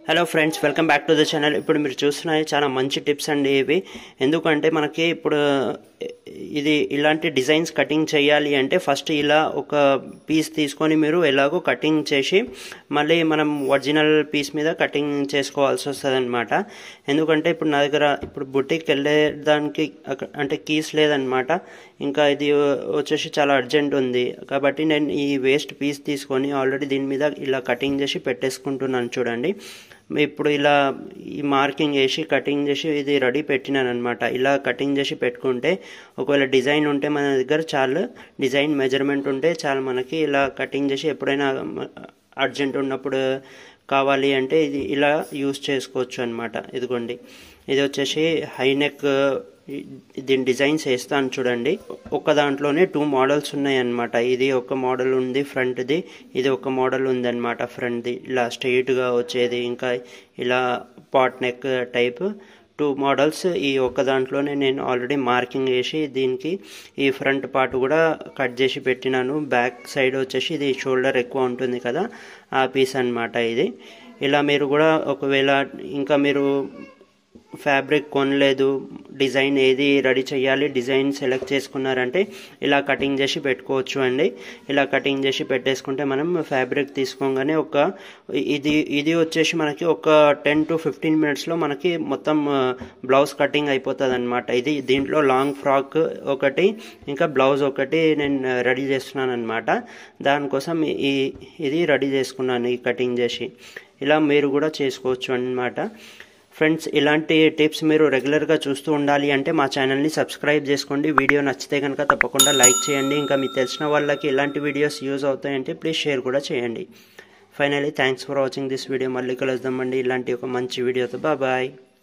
hello friends welcome back to the channel ఇప్పుడు మీరు చూస్తున్నాయి చాలా మంచి టిప్స్ అండి ఇవి ఎందుకంటే మనకి ఇప్పుడు ఇది ఇలాంటి డిజైన్స్ కటింగ్ చేయాలి అంటే ఫస్ట్ ఇలా ఒక పీస్ తీసుకొని మీరు ఎలాగో కటింగ్ చేసి మళ్ళీ మనం ఒరిజినల్ పీస్ మీద కటింగ్ చేసుకోవాల్సి వస్తుంది అనమాట ఎందుకంటే ఇప్పుడు నా దగ్గర ఇప్పుడు బుట్టికి వెళ్ళేదానికి అక్క- అంటే కీస్ లేదనమాట ఇంకా ఇది వచ్చేసి చాలా అర్జెంట్ ఉంది కాబట్టి నేను ఈ వేస్ట్ పీస్ తీసుకొని ఆల్రెడీ దీని మీద ఇలా కటింగ్ చేసి పెట్టేసుకుంటున్నాను చూడండి ఇప్పుడు ఇలా ఈ మార్కింగ్ వేసి కటింగ్ చేసి ఇది రెడీ పెట్టినాను అనమాట ఇలా కటింగ్ చేసి పెట్టుకుంటే ఒకవేళ డిజైన్ ఉంటే మన దగ్గర చాలా డిజైన్ మెజర్మెంట్ ఉంటే చాలా మనకి ఇలా కటింగ్ చేసి ఎప్పుడైనా అర్జెంట్ ఉన్నప్పుడు కావాలి అంటే ఇది ఇలా యూస్ చేసుకోవచ్చు అనమాట ఇదిగోండి ఇది వచ్చేసి హై నెక్ దీని డిజైన్స్ వేస్తాను చూడండి ఒక దాంట్లోనే టూ మోడల్స్ ఉన్నాయి అనమాట ఇది ఒక మోడల్ ఉంది ఫ్రంట్ది ఇది ఒక మోడల్ ఉంది అనమాట ఫ్రంట్ది ఇలా స్ట్రైట్గా వచ్చేది ఇంకా ఇలా pot neck type two models ఈ ఒక్క దాంట్లోనే నేను ఆల్రెడీ మార్కింగ్ వేసి దీనికి ఈ ఫ్రంట్ పార్ట్ కూడా కట్ చేసి పెట్టినాను బ్యాక్ సైడ్ వచ్చేసి ఇది షోల్డర్ ఎక్కువ ఉంటుంది కదా ఆ పీస్ అన్నమాట ఇది ఇలా మీరు కూడా ఒకవేళ ఇంకా మీరు ఫ్యాబ్రిక్ కొనలేదు డిజైన్ ఏది రెడీ చేయాలి డిజైన్ సెలెక్ట్ చేసుకున్నారంటే ఇలా కటింగ్ చేసి పెట్టుకోవచ్చు అండి ఇలా కటింగ్ చేసి పెట్టేసుకుంటే మనం ఫ్యాబ్రిక్ తీసుకోగానే ఒక ఇది ఇది వచ్చేసి మనకి ఒక టెన్ టు ఫిఫ్టీన్ మినిట్స్లో మనకి మొత్తం బ్లౌజ్ కటింగ్ అయిపోతుంది అనమాట ఇది దీంట్లో లాంగ్ ఫ్రాక్ ఒకటి ఇంకా బ్లౌజ్ ఒకటి నేను రెడీ చేస్తున్నాను అనమాట దానికోసం ఈ ఇది రెడీ చేసుకున్నాను ఈ కటింగ్ చేసి ఇలా మీరు కూడా చేసుకోవచ్చు అన్నమాట ఫ్రెండ్స్ ఇలాంటి టిప్స్ మీరు రెగ్యులర్గా చూస్తూ ఉండాలి అంటే మా ఛానల్ని సబ్స్క్రైబ్ చేసుకోండి వీడియో నచ్చితే కనుక తప్పకుండా లైక్ చేయండి ఇంకా మీకు తెలిసిన వాళ్ళకి ఇలాంటి వీడియోస్ యూజ్ అవుతాయంటే ప్లీజ్ షేర్ కూడా చేయండి finally thanks for watching this video మళ్ళీ కలుద్దామండి ఇలాంటి ఒక మంచి వీడియోతో బాయ్